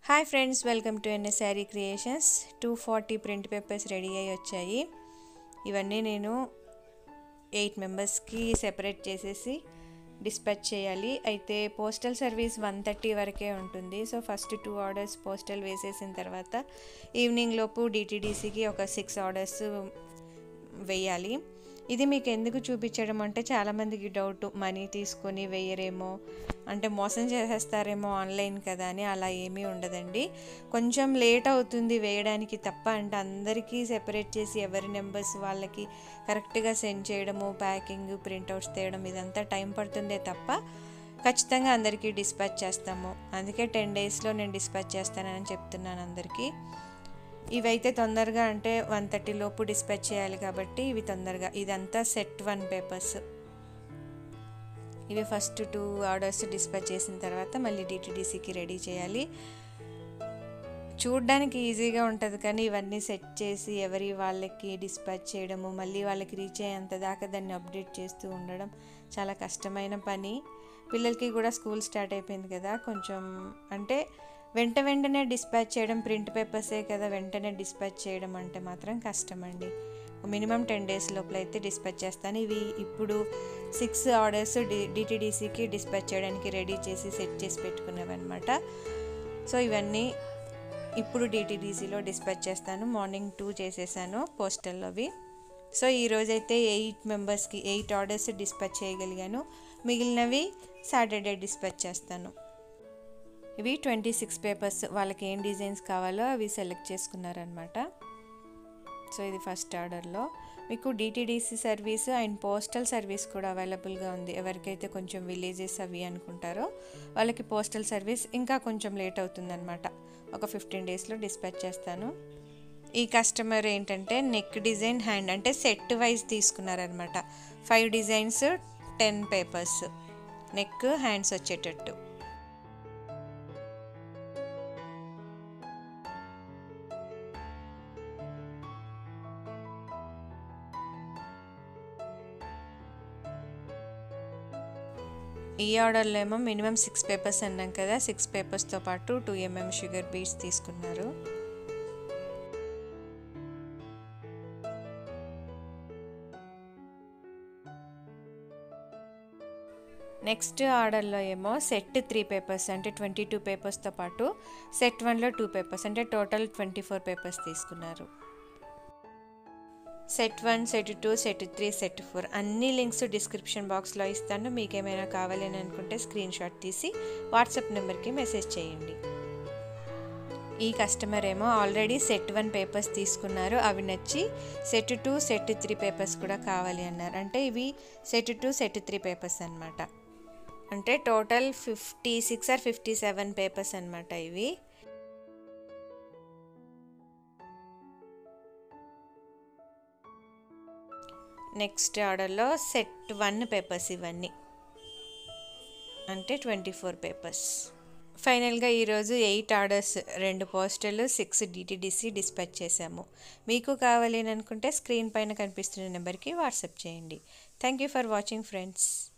hi friends welcome to N S saree creations two forty print papers ready అయ్యి వచ్చాయి ఇవన్నీ నేను ఎయిట్ మెంబర్స్కి సెపరేట్ చేసేసి డిస్పాచ్ చేయాలి అయితే పోస్టల్ సర్వీస్ వన్ థర్టీ వరకే ఉంటుంది so first two orders postal వేసేసిన తర్వాత ఈవినింగ్ లోపు డిటీడీసీకి ఒక సిక్స్ ఆర్డర్స్ వేయాలి ఇది మీకు ఎందుకు చూపించడం అంటే చాలామందికి డౌట్ మనీ తీసుకొని వేయరేమో అంటే మోసం చేసేస్తారేమో ఆన్లైన్ కదా అని అలా ఏమీ ఉండదండి కొంచెం లేట్ అవుతుంది వేయడానికి తప్ప అంటే అందరికీ సెపరేట్ చేసి ఎవరి నెంబర్స్ వాళ్ళకి కరెక్ట్గా సెండ్ చేయడము ప్యాకింగ్ ప్రింట్అవుట్స్ తేయడం ఇదంతా టైం పడుతుందే తప్ప ఖచ్చితంగా అందరికీ డిస్పాచ్ చేస్తాము అందుకే టెన్ డేస్లో నేను డిస్పాచ్ చేస్తానని చెప్తున్నాను అందరికీ ఇవైతే తొందరగా అంటే వన్ థర్టీ లోపు డిస్పాచ్ చేయాలి కాబట్టి ఇవి తొందరగా ఇదంతా సెట్ వన్ పేపర్స్ ఇవి ఫస్ట్ టూ ఆర్డర్స్ డిస్పాచ్ చేసిన తర్వాత మళ్ళీ డిటీడీసీకి రెడీ చేయాలి చూడ్డానికి ఈజీగా ఉంటుంది కానీ ఇవన్నీ సెట్ చేసి ఎవరి వాళ్ళకి డిస్పాచ్ చేయడము మళ్ళీ వాళ్ళకి రీచ్ అయ్యేంత దాకా దాన్ని అప్డేట్ చేస్తూ ఉండడం చాలా కష్టమైన పని పిల్లలకి కూడా స్కూల్ స్టార్ట్ అయిపోయింది కదా కొంచెం అంటే వెంట వెంటనే డిస్పాచ్ చేయడం ప్రింట్ పేపర్సే కదా వెంటనే డిస్పాచ్ చేయడం అంటే మాత్రం కష్టం అండి మినిమం టెన్ డేస్ లోపల అయితే డిస్పాచ్ చేస్తాను ఇవి ఇప్పుడు సిక్స్ ఆర్డర్స్ డి డిటీడీసీకి డిస్పాచ్ చేయడానికి రెడీ చేసి సెట్ చేసి పెట్టుకున్నవి అనమాట సో ఇవన్నీ ఇప్పుడు డిటీడీసీలో డిస్పాచ్ చేస్తాను మార్నింగ్ టూ చేసేసాను పోస్టల్లోవి సో ఈరోజైతే ఎయిట్ మెంబర్స్కి ఎయిట్ ఆర్డర్స్ డిస్పాచ్ చేయగలిగాను మిగిలినవి సాటర్డే డిస్పాచ్ చేస్తాను ఇవి ట్వంటీ సిక్స్ పేపర్స్ వాళ్ళకి ఏం డిజైన్స్ కావాలో అవి సెలెక్ట్ చేసుకున్నారనమాట సో ఇది ఫస్ట్ ఆర్డర్లో మీకు DTDC service and postal service కూడా అవైలబుల్గా ఉంది ఎవరికైతే కొంచెం విలేజెస్ అవి అనుకుంటారో వాళ్ళకి పోస్టల్ సర్వీస్ ఇంకా కొంచెం లేట్ అవుతుందన్నమాట ఒక ఫిఫ్టీన్ డేస్లో డిస్పాచ్ చేస్తాను ఈ కస్టమర్ ఏంటంటే నెక్ డిజైన్ హ్యాండ్ అంటే సెట్ వైజ్ తీసుకున్నారనమాట five designs ten papers neck hands వచ్చేటట్టు ఈ ఆర్డర్లో ఏమో మినిమం సిక్స్ పేపర్స్ అన్నాం కదా సిక్స్ పేపర్స్తో పాటు టూ ఎంఎం షుగర్ బీట్స్ తీసుకున్నారు నెక్స్ట్ ఆర్డర్లో ఏమో సెట్ త్రీ పేపర్స్ అంటే ట్వంటీ టూ పేపర్స్తో పాటు సెట్ వన్లో టూ పేపర్స్ అంటే టోటల్ ట్వంటీ ఫోర్ పేపర్స్ తీసుకున్నారు set one set two set three set four అన్ని లింక్స్ డిస్క్రిప్షన్ బాక్స్లో ఇస్తాను మీకు ఏమైనా కావాలి అని అనుకుంటే స్క్రీన్ షాట్ తీసి వాట్సాప్ నెంబర్కి మెసేజ్ చేయండి ఈ కస్టమర్ ఏమో ఆల్రెడీ సెట్ వన్ పేపర్స్ తీసుకున్నారు అవి నచ్చి set two set three papers కూడా కావాలి అన్నారు అంటే ఇవి set two set three papers అనమాట అంటే total fifty six or fifty seven papers అనమాట ఇవి నెక్స్ట్ ఆర్డర్లో సెట్ వన్ పేపర్స్ ఇవన్నీ అంటే ట్వంటీ ఫోర్ పేపర్స్ ఫైనల్గా ఈరోజు ఎయిట్ ఆర్డర్స్ రెండు పోస్టర్లు సిక్స్ డిటీడీసీ డిస్పాచ్ చేశాము మీకు కావాలి అని అనుకుంటే స్క్రీన్ పైన కనిపిస్తున్న నెంబర్కి వాట్సాప్ చేయండి thank you for watching friends